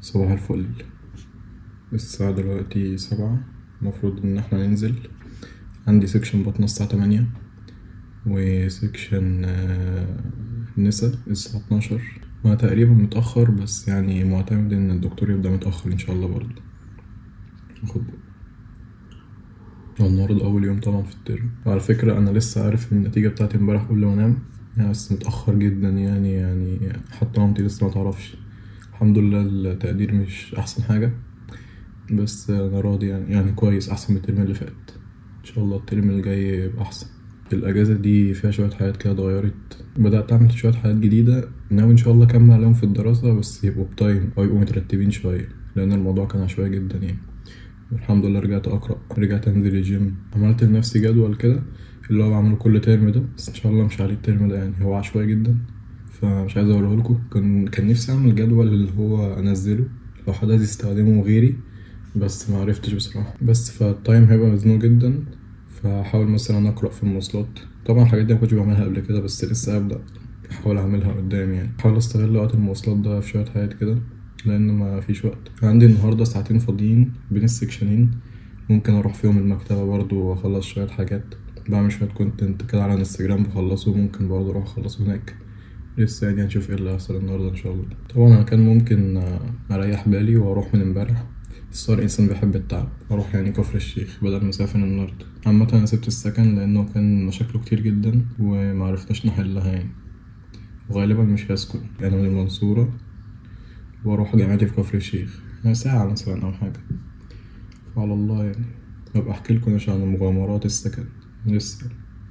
صباح الفل الساعة دلوقتي سبعة المفروض إن احنا ننزل عندي سيكشن بطنة الساعة تمانية وسيكشن آه، نسا الساعة اتناشر وأنا تقريبا متأخر بس يعني معتمد إن الدكتور يبدأ متأخر إن شاء الله برضه ناخد النهاردة أول يوم طبعا في الترم وعلى فكرة أنا لسه عارف النتيجة بتاعتي امبارح قبل ما أنام يعني بس متأخر جدا يعني يعني حتى مامتي لسه متعرفش الحمد لله التقدير مش أحسن حاجة بس أنا راضي يعني يعني كويس أحسن من الترم اللي فات إن شاء الله الترم اللي جاي يبقى أحسن الأجازة دي فيها شوية حاجات كده اتغيرت بدأت أعمل شوية حاجات جديدة ناوي إن شاء الله أكمل عليهم في الدراسة بس يبقوا بتايم أو يبقوا مترتبين شوية لأن الموضوع كان عشوائي جدا يعني الحمد لله رجعت أقرأ رجعت أنزل الجيم عملت لنفسي جدول كده اللي هو بعمله كل ترم ده بس إن شاء الله مش عليه الترم ده يعني هو عشوائي جدا فمش عايز أوريهولكوا كان كان نفسي أعمل جدول اللي هو أنزله لو حد عايز يستخدمه غيري بس ما عرفتش بصراحة بس فالتايم هيبقى مزنوق جدا فحاول مثلا أقرأ في المواصلات طبعا الحاجات دي مكنتش بعملها قبل كده بس لسه هبدأ أحاول أعملها قدام يعني أحاول أستغل وقت المواصلات ده في شوية حاجات كده لأن ما فيش وقت عندي النهاردة ساعتين فاضيين بين السكشنين ممكن أروح فيهم المكتبة برضو وأخلص شوية حاجات بعمل شوية كونتنت كده على انستجرام بخلصه ممكن برضه أروح أخلصه هناك لسه يعني هنشوف ايه اللي هيحصل النهاردة إن شاء الله طبعا أنا كان ممكن آه، أريح بالي وأروح من امبارح بس هو الإنسان بيحب التعب أروح يعني كفر الشيخ بدل ما أسافر النهاردة عامة أنا سبت السكن لأنه كان مشاكله كتير جدا ومعرفناش نحلها يعني وغالبا مش هسكن أنا من المنصورة وأروح جامعتي في كفر الشيخ يعني ساعة مثلا أو حاجة وعلى الله يعني أبقى أحكي لكم عشان مغامرات السكن لسه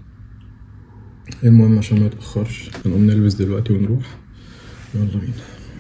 المهم عشان ما يتأخرش هنقوم نلبس دلوقتي ونروح يلا بينا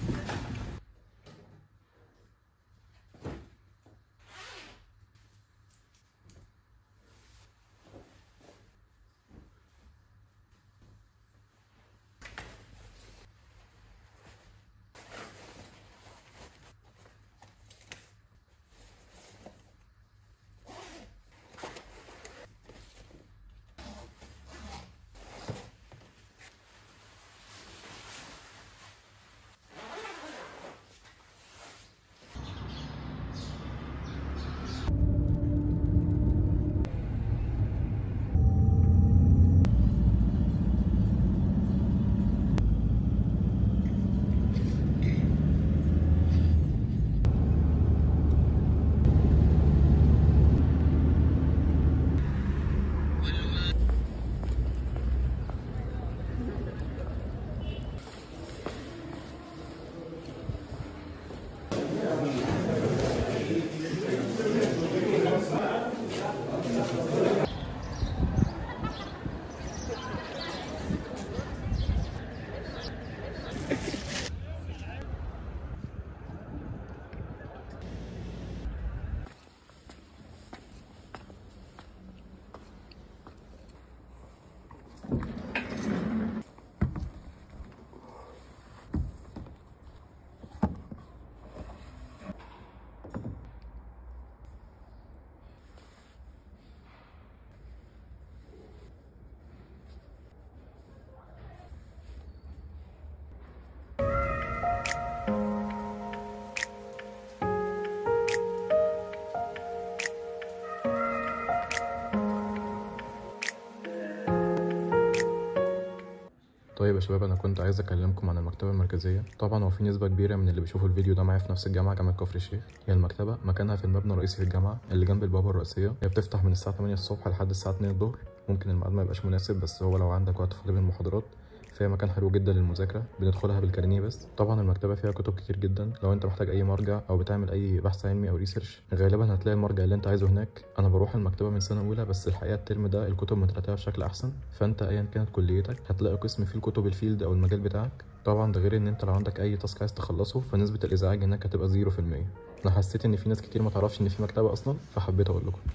طيب يا شباب انا كنت عايز اكلمكم عن المكتبه المركزيه طبعا هو في نسبه كبيره من اللي بيشوفوا الفيديو ده معايا في نفس الجامعه جامعه كفر الشيخ هي المكتبه مكانها في المبنى الرئيسي في الجامعه اللي جنب البوابه الرئيسيه هي بتفتح من الساعه 8 الصبح لحد الساعه 2 الظهر ممكن الميعاد ما يبقاش مناسب بس هو لو عندك وقت فاضي بين المحاضرات فهي مكان حلو جدا للمذاكره بندخلها بالكارنيه بس طبعا المكتبه فيها كتب كتير جدا لو انت محتاج اي مرجع او بتعمل اي بحث علمي او ريسيرش غالبا هتلاقي المرجع اللي انت عايزه هناك انا بروح المكتبه من سنه اولى بس الحقيقه الترم ده الكتب مترتبه بشكل احسن فانت ايا كانت كليتك هتلاقي قسم فيه الكتب الفيلد او المجال بتاعك طبعا ده غير ان انت لو عندك اي تاسك عايز تخلصه فنسبه الازعاج هناك هتبقى 0% انا حسيت ان في ناس كتير ما تعرفش ان في مكتبه اصلا فحبيت اقول لكم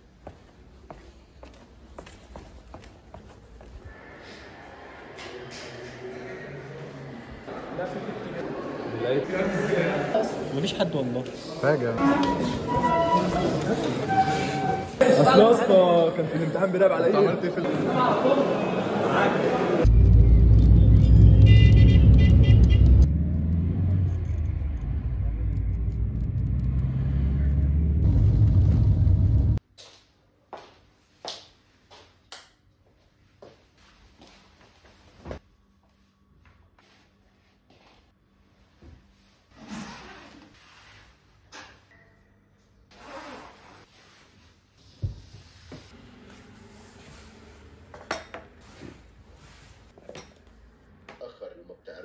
مفيش حد والله راجع اصل يا اسطى كان في الامتحان بيراقب على ايه عملت ايه في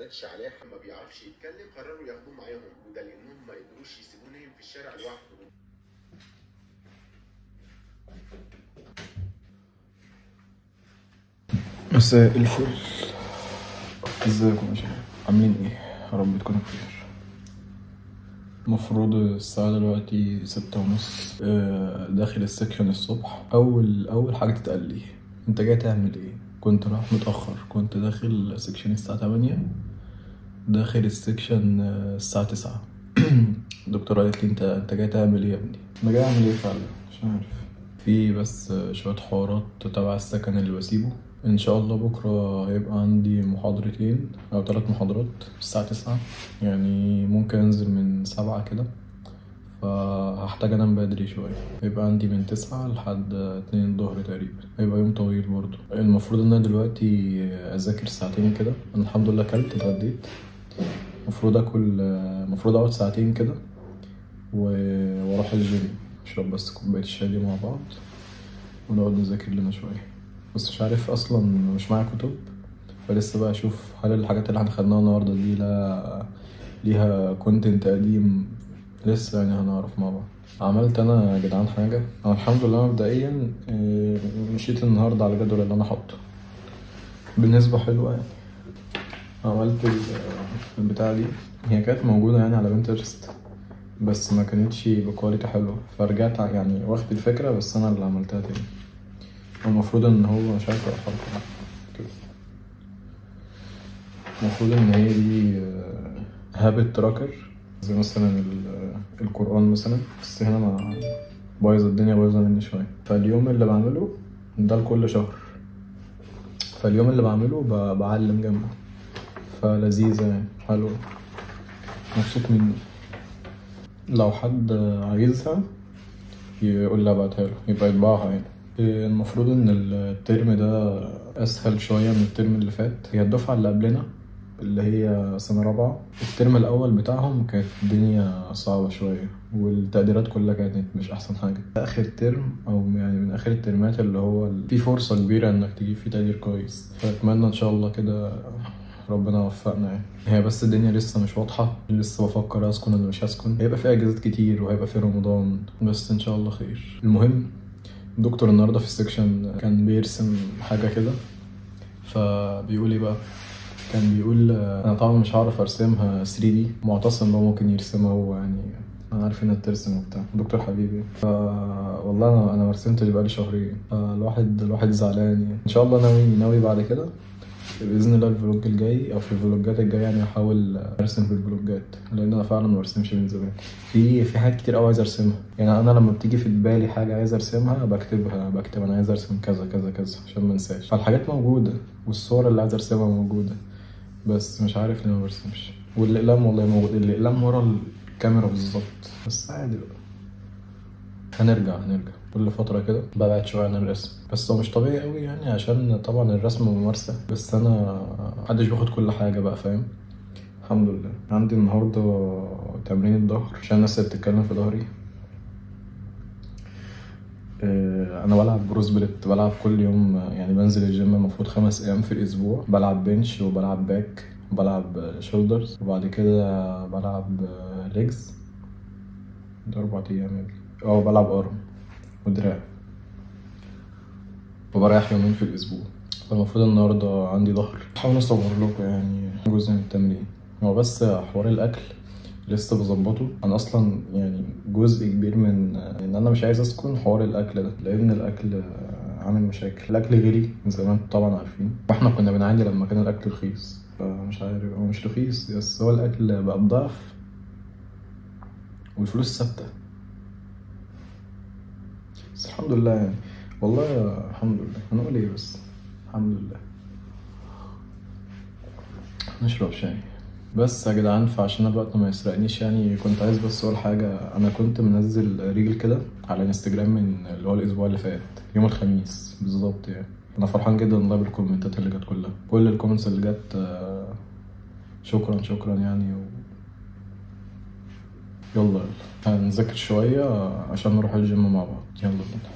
جاتش عليه ما بيعرفش يتكلم قرروا ياخدوه معاهم وده لانهم ما قدروش يسيبوه نايم في الشارع لوحده مساء الفل ازيكم يا شباب عاملين ايه يا رب تكونوا بخير المفروض الساعة دلوقتي ستة ونص آه، داخل السكشن الصبح أول أول حاجة تتقال لي أنت جاي تعمل ايه؟ كنت رايح متأخر كنت داخل سكشن الساعة تمانية داخل السكشن آه، الساعة تسعة الدكتورة قالت لي أنت أنت جاي تعمل ايه يا ابني؟ أنا جاي أعمل ايه فعلا مش عارف في بس آه، شوية حوارات تبع السكن اللي بسيبه ان شاء الله بكره هيبقى عندي محاضرتين او ثلاث محاضرات الساعه تسعة يعني ممكن انزل من سبعة كده فهحتاج انام بدري شويه هيبقى عندي من تسعة لحد اتنين الظهر تقريبا هيبقى يوم طويل برضه المفروض ان انا دلوقتي اذاكر ساعتين كده انا الحمد لله اكلت اتغديت المفروض اكل المفروض اقعد ساعتين كده و- واروح الجيم اشرب بس كوبايه الشاي دي مع بعض ونقعد نذاكر لنا شويه بس مش عارف اصلا مش معايا كتب فلسه بقى اشوف هل الحاجات اللي احنا خدناها النهارده دي لا ليها كونتنت قديم لسه يعني هنعرف مع بعض عملت انا يا جدعان حاجه انا الحمد لله مبدئيا آه، مشيت النهارده على الجدول اللي انا حاطه بالنسبه حلوه يعني عملت ال- البتاعه دي هي كانت موجوده يعني على بنترست بس ما كانتش بكواليتي حلوه فرجعت ع- يعني واخد الفكره بس انا اللي عملتها تاني المفروض ان هو مش عارف احط كده المفروض ان هي دي هابت تراكر زي مثلا ال- القرآن مثلا بس هنا ما بايظة الدنيا بايظة مني شوية فاليوم اللي بعمله ده لكل شهر فاليوم اللي بعمله ب- بعلم جنبه فلذيذة يعني حلوة مبسوط مني لو حد عايزها يقول لي ابعتها له يبقى يطبعها يعني المفروض ان الترم ده اسهل شويه من الترم اللي فات هي الدفعه اللي قبلنا اللي هي سنه رابعه الترم الاول بتاعهم كانت الدنيا صعبه شويه والتقديرات كلها كانت مش احسن حاجه اخر ترم او يعني من اخر الترمات اللي هو ال- في فرصه كبيره انك تجيب فيه تقدير كويس فاتمنى ان شاء الله كده ربنا يوفقنا يعني هي بس الدنيا لسه مش واضحة لسه بفكر أسكن ولا مش هسكن هيبقى في أجازات كتير وهيبقى في رمضان بس إن شاء الله خير المهم الدكتور النهاردة في السكشن كان بيرسم حاجة كده فبيقول ايه بقى كان بيقول آه، انا طبعا مش هعرف ارسمها 3 دي معتصم بقى ممكن يرسمها هو يعني انا عارف انها بترسم وبتاع دكتور حبيبي ف والله انا انا ما رسمتش بقالي شهرين فالواحد الواحد زعلان يعني ان شاء الله ناوي ناوي بعد كده باذن الله الفلوج الجاي او في الفلوجات الجايه يعني هحاول ارسم في الفلوجات لان انا فعلا ما برسمش من زمان في في حاجات كتير قوي عايز ارسمها يعني انا لما بتيجي في بالي حاجه عايز ارسمها بكتبها بكتب انا عايز ارسم كذا كذا كذا عشان ما انساش فالحاجات موجوده والصور اللي عايز ارسمها موجوده بس مش عارف ليه ما برسمش والاقلام والله موجود الاقلام ورا الكاميرا بالظبط بس عادي بقى هنرجع هنرجع كل فترة كده ببعد شوية عن الرسم بس هو مش طبيعي قوي يعني عشان طبعا الرسم ممارسة بس أنا محدش بياخد كل حاجة بقى فاهم الحمد لله عندي النهاردة تمرين الظهر عشان الناس اللي بتتكلم في ظهري آه، انا بلعب بروس بليت بلعب كل يوم آه، يعني بنزل الجيم المفروض خمس ايام في الاسبوع بلعب بنش وبلعب باك وبلعب شولدرز وبعد كده بلعب ليجز ده اربع ايام يا ابني اه بلعب ارم ودراع وبريح يومين في الاسبوع فالمفروض النهارده عندي ظهر بحاول اصور لكم يعني جزء من التمرين هو بس حوار الاكل لسه بظبطه انا اصلا يعني جزء كبير من ان انا مش عايز اسكن حوار الاكل ده لان الاكل عامل مشاكل الاكل غلي زي ما انتم طبعا عارفين واحنا كنا بنعاني لما كان الاكل رخيص فمش عارف هو مش رخيص بس هو الاكل بقى بضعف والفلوس ثابته بس الحمد لله يعني والله الحمد لله هنقول ايه بس الحمد لله نشرب شاي بس يا جدعان فعشان الوقت ما يسرقنيش يعني كنت عايز بس اقول حاجه انا كنت منزل ريل كده على انستجرام من اللي هو الاسبوع اللي فات يوم الخميس بالظبط يعني انا فرحان جدا والله بالكومنتات اللي جت كلها كل الكومنتس اللي جت آه، شكرا شكرا يعني و... يلا يلا هنذاكر شويه عشان نروح الجيم مع بعض يلا بينا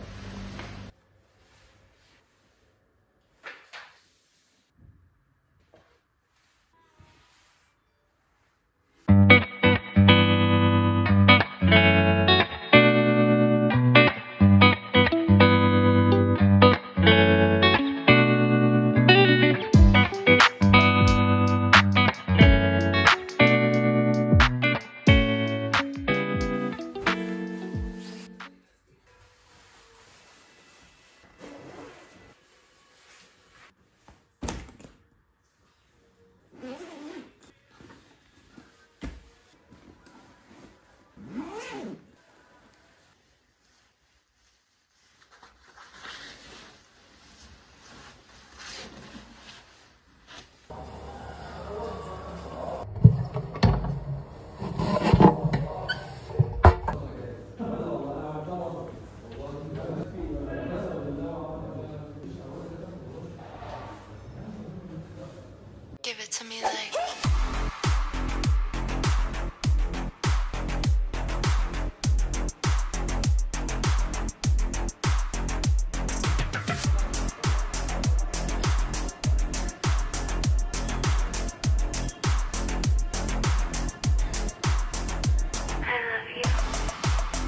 to me like. I love you.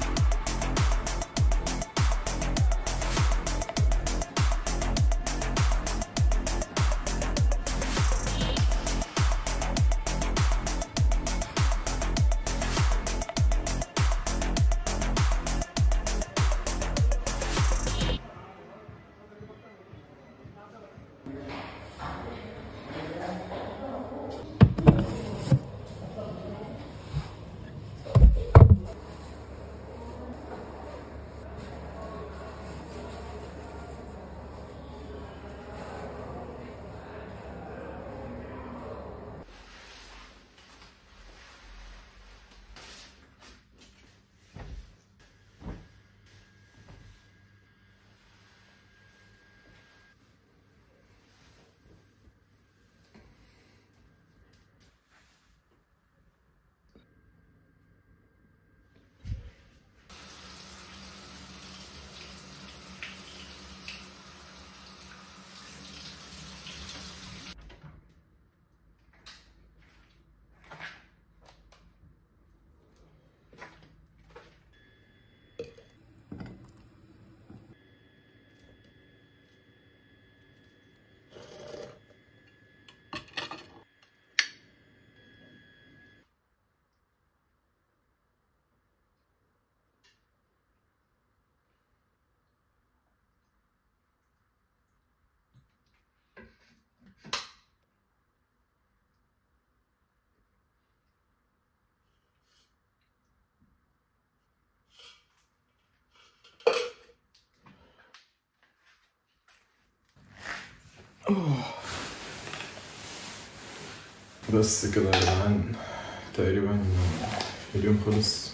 بس كده يا جدعان تقريبا اليوم خلص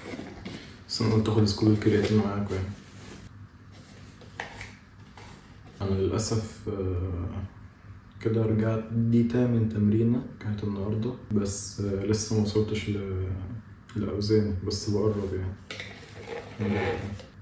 بس انا قلت خلص كل الكرياتين معاكم يعني انا للاسف آه، كده رجعت دي تامن تمرينة كانت النهاردة بس آه، لسه ما وصلتش ل... لأوزاني بس بقرب يعني الحمد لله.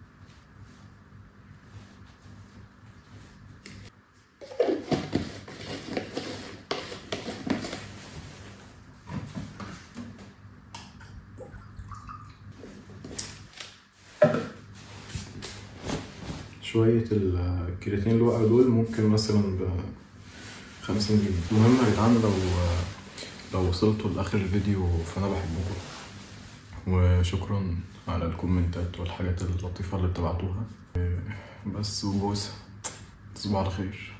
شوية الكرياتين اللي وقعوا دول ممكن مثلا ب 50 جنيه المهم يا جدعان لو لو وصلتوا لآخر الفيديو فأنا بحبكم وشكرا على الكومنتات والحاجات اللطيفة اللي بتبعتوها بس وبوسة تصبحوا على خير